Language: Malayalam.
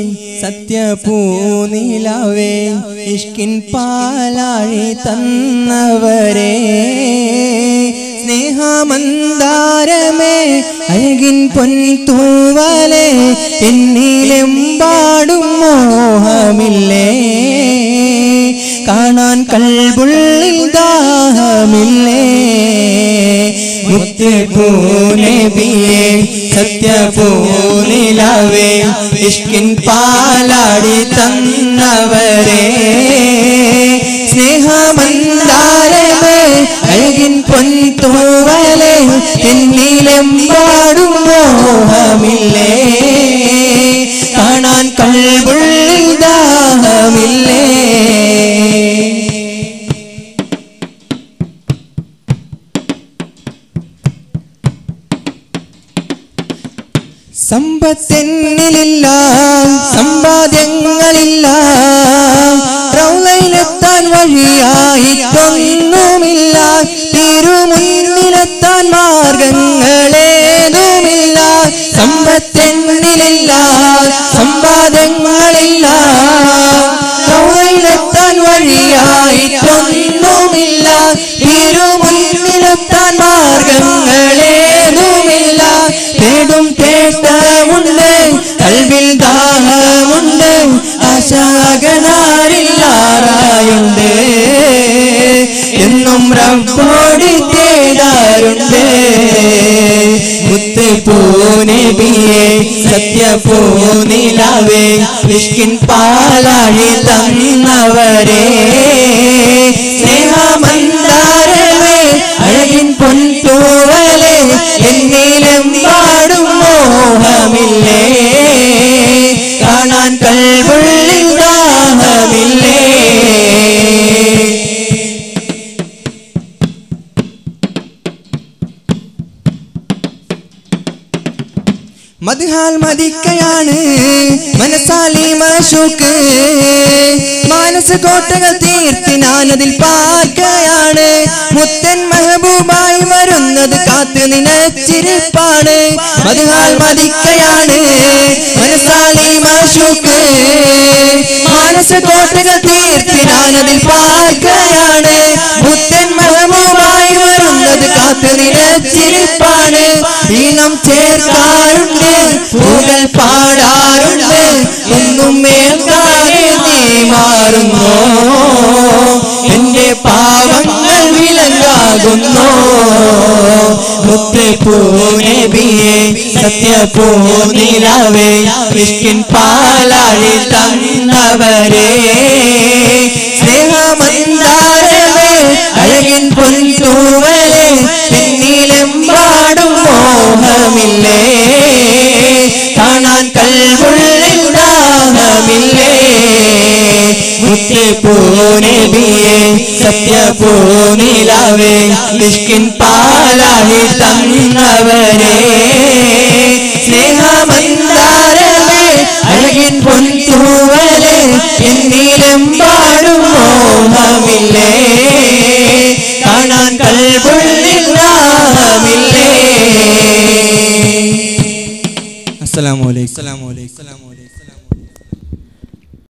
സത്യപൂനിലാവേ ഇഷ്കിൻ പാലാഴി തന്നവരെ സ്നേഹമന്ദാരമേ അഴകിൻ പൊൻതൂവലെ എന്നിലെമ്പാടും മോഹമില്ലേ കാണാൻ കൽബുള്ളിൽ ദാഹമില്ലേ മുത്തുപൂനബിയെ സത്യപൂനിലാവേ ഇഷ്കിൻ പാലാടി തന്നവരെ സ്നേഹമന്ദാരമേ അഴകിൻ പൊൻതൂവലെ എന്നിലെമ്പാടും മോഹമില്ലേ കാണാൻ കൽബുള്ളിൽ ദാഹമില്ലേ സമ്പത്തെന്നിലില്ല സമ്പാദ്യങ്ങളില്ല റൗലയിലെത്താൻ വഴിയായിട്ടൊന്നുമില്ല തിരുമുന്നിലെത്താൻ മാർഗങ്ങളേതുമില്ല സമ്പത്തെന്നിലില്ല സമ്പാദ്യങ്ങളില്ല റൗലയിലെത്താൻ വഴിയായിട്ടൊന്നുമില്ല തിരുമുന്നിലെത്താൻ മാർഗങ്ങളേതുമില്ല തേടും തേട്ടമുണ്ട് കൽവിൽ ദാഹമുണ്ട് ആശാകനാരില്ലാറായുണ്ട് എന്നും റബ്ബോടി തേടാറുണ്ട് മുത്ത് പൂനബിയെ സത്യപൂനിലാവേ ഇഷ്കിൻ പാലാഴി തന്നവരെ സ്നേഹമന്ദാരമേ അഴകിൻ പൊൻതൂവലെ എന്നിലും പാടും മോഹമില്ലേ കാണാൻ കൽവുള്ളിൽ ദാഹമില്ലേ മദ്ഹാൽ മതിക്കയാണ് മനസ്സാലി മഷൂക്ക് മാനസ കോട്ടകൾ തീർത്ത് ഞാനതിൽ പാർക്കയാണ് മുത്തൻ മെഹബൂബായി വരുന്നത് കാത്തു നിനച്ചിരിപ്പാണ് മദ്ഹാൽ മതിക്കയാണ് മനസ്സാലി മഷൂക്ക് മാനസ കോട്ടകൾ തീർത്ത് ഞാനതിൽ പാർക്കയാണ് മുത്തൻ മെഹബൂബായി വരുന്നത് കാത്തു നിനച്ചിരിപ്പാണ് ഈണം ചേർക്കാറുണ്ട് പൂകൾ പാടാറുണ്ട് ഒന്നും മേൽക്കാതെ നീ മാറുന്നു എന്റെ പാവങ്ങൾ വിലങ്കാകുന്നു മുത്ത് പൂനബിയെ സത്യപൂനിലാവേ ഇഷ്കിൻ പാലാഴി തന്നവരെ സ്നേഹമന്ദാരമേ അഴകിൻ പൊൻതൂവലെ പിന്നിലെമ്പാടും മോഹമില്ലേ കാണാൻ കൽവുള്ളിൽ ദാഹമില്ലേ മുത്ത് പൂനബിയെ സത്യപൂനിലാവേ ഇഷ്കിൻ പാലാഴി തന്നവരെ സ്നേഹമന്ദാരമേ അഴകിൻ പൊൻതൂവലെ എന്നിലെമ്പാടും മോഹമില്ലേ